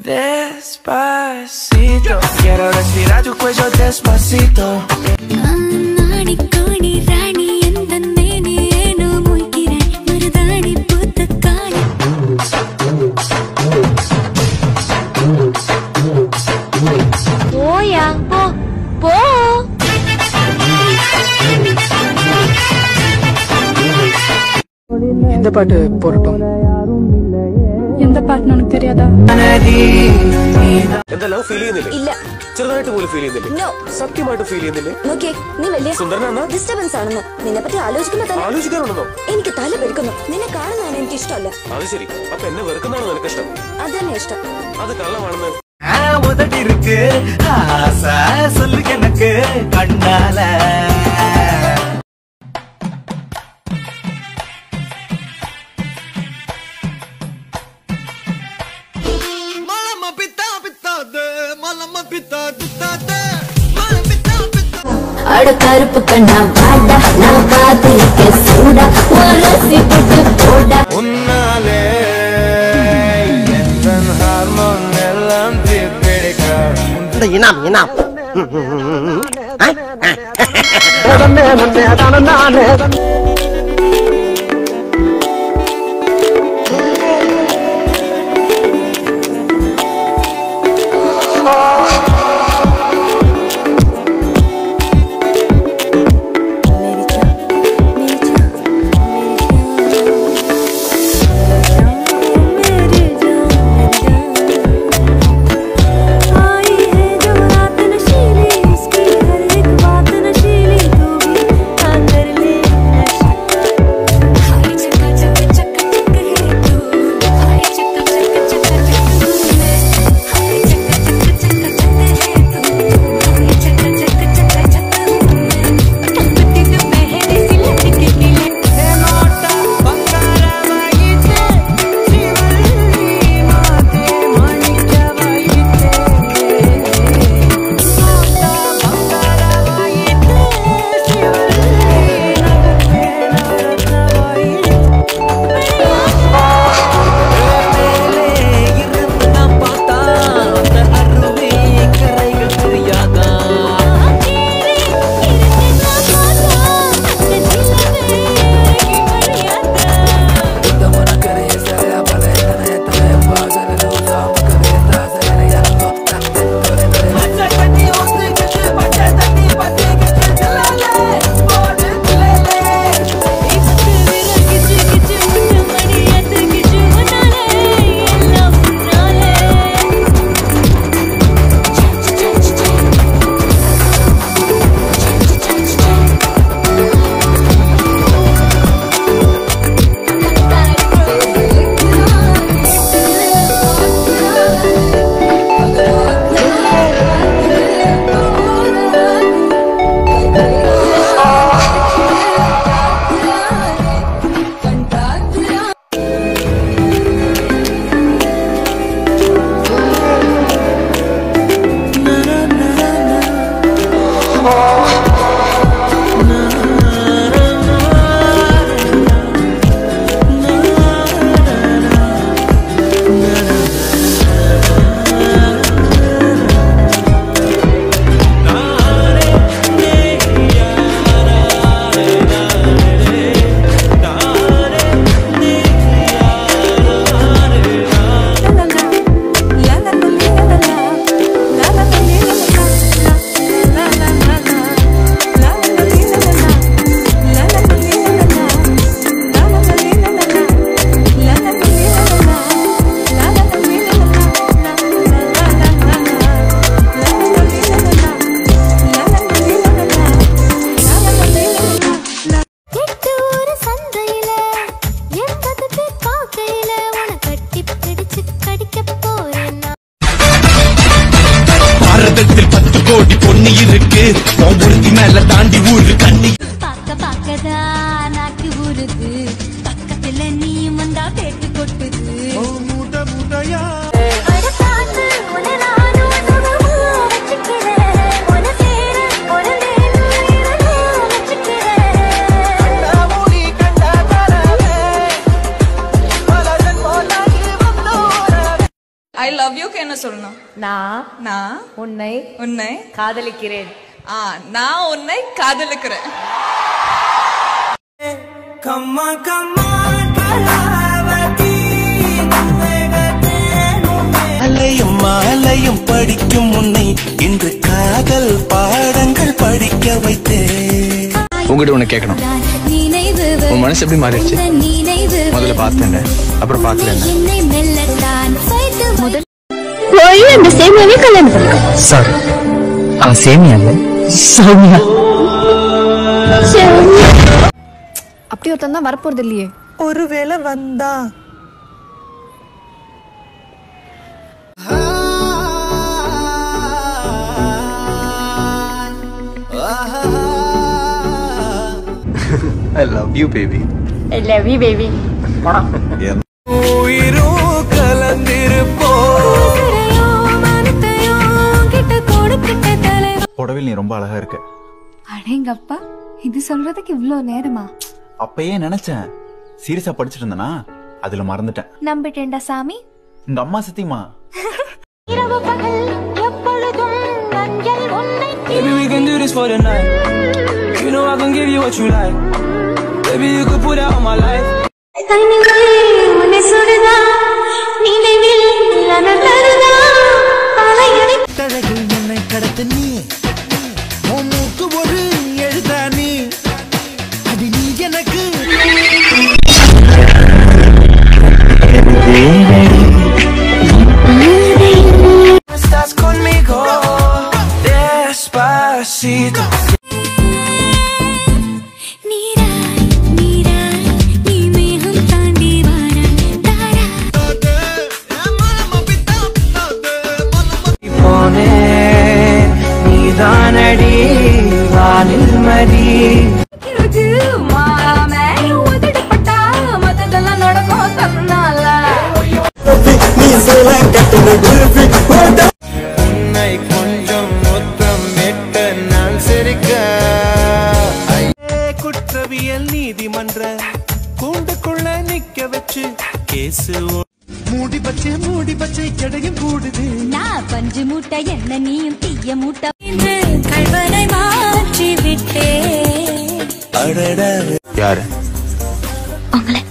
Despacito, quiero respirar tu cuello despacito. நாணிக்காணி ராணி எந்த மேனி ஏனோ மொய்கிறேன் மருதாணி பூத்த காணி போயா போ போ எந்த பாட்டு போடட்டும் எந்த പാട്ടിന് ഉനക്ക് தெரியாதா എന്താ ലവ് ഫീൽ ചെയ്യുന്നില്ലേ ഇല്ല ചെറുതായിട്ട് പോലും ഫീൽ ചെയ്യുന്നില്ലേ നോ സത്യമായിട്ട് ഫീൽ ചെയ്യുന്നില്ലേ നോക്കിയേ നീ വലിയ സുന്ദരനാണോ ഡിസ്റ്റർബൻസ് ആണെന്ന് നിന്നെ പറ്റി ആലോചിക്കുമ്പോ തന്നെ ആലോചിക്കാറുണ്ടെന്നോ എനിക്ക് തല പെരുക്കുന്നു നിന്നെ കാണുന്നതാണ് എനിക്ക് ഇഷ്ടമല്ല അത് ശരി അപ്പൊ എന്നെ വെറുക്കുന്നതാണോ നിനക്ക് ഇഷ്ടം അത് തന്നെ ഇഷ്ടം അത് കള്ളമാണെന്ന് உதட்டி இருக்கு ஆசை சொல்லு எனக்கு கண்ணால அட கருப்பு கண்ணா வாடா நான் பார்த்திருக்கேன் சூடா உரசி போட்டு போடா உன்னாலே எந்த ஹார்மோன் எல்லாம் தீர்ப்பிடிக்க இனாம் இனாம் எட்டு ஒரு சந்தையில எண்பது பேர் பார்க்கையில உன கட்டி பிடிச்சு கடிக்க போறேன் நான். பாரதத்தில் பத்து கோடி பொண்ணு இருக்கு உன் ஒருத்தி மேல தாண்டி ஊரு கண்ணி பார்க்க பார்க்கதா நாக்கு ஊறுது பக்கத்துல நீயும் வந்தா பேட்டு கொட்டுது அட பார்த்து உன்னை நானும் சுகமா வச்சுக்கிறேன். உன்னை சேர பிறந்தேன்னு இதெல்லாம் வச்சுக்கிறேன். ஐ லவ் யூக்கு என்ன சொல்லணும் நான் நான் உன்னை உன்னை காதலிக்கிறேன் ஆ நான் உன்னை காதலிக்கிறேன் அலையும் மாலையும் படிக்கும் உன்னை இன்று காதல் பாடங்கள் படிக்க வைத்தேன் உங்ககிட்ட ஒண்ணு கேட்கணும் நினைவு உன் மனசு எப்படி மாறிடுச்சு நினைவு முதல்ல பார்த்தேன் அப்புறம் பார்க்கல என்னை மெல்லத்தான் வைத்து முதல் போய் அந்த சேமியாவே கல்யாணம் பண்ணிக்கோ சாரி அவன் சேமியா இல்ல சௌமியா அப்படி ஒருத்தன் தான் வரப்போறது இல்லையே ஒருவேளை வந்தா I love you baby love you baby உயிரும் கலந்திருப்போ கிட்ட கொடுக்கிட்ட தலை புடவையில் நீ ரொம்ப அழகா இருக்க அடேங்கப்பா இது சொல்றதுக்கு இவ்ளோ நேரமா அப்பயே நினைச்சேன் சீரியஸா படிச்சிட்டு இருந்தனா அதுல மறந்துட்டேன் நம்பிட்டேன்டா சாமி உங்க அம்மா சத்தியமா இரவு பகல் எப்பொழுதும் மஞ்சள் உன்னை Baby, we can do this for the night. You know I can give you what you like. Baby, you could put that on my life. கண்ணில் உன்னை சுடுதா நினைவில் அனந்தருதா அலையடி தழகில் என்னை கடத்த நீ உன் மூக்கு ஒரு எழுதா நீ அது நீ எனக்கு Estás conmigo, despacito. நீராய் நீராய் நீ மேகம் தாண்டி வாராய் தாரா போனே நீதானடி வானில் மதி மத்ததெல்லாம் நடக்கும் தன்னால உன்னை கொஞ்சம் மொத்தம் விட்டு நான் சிரிக்க குற்றவியல் நீதிமன்ற கூண்டுக்குள்ள நிக்க வச்சு கேசு மூடி பச்சை மூடி பச்சை கிடையும் கூடுது நான் பஞ்சு மூட்டை என்ன நீயும் தீய மூட்டை என்று கல்வனை மாற்றி விட்டே அடட யாரு உங்களை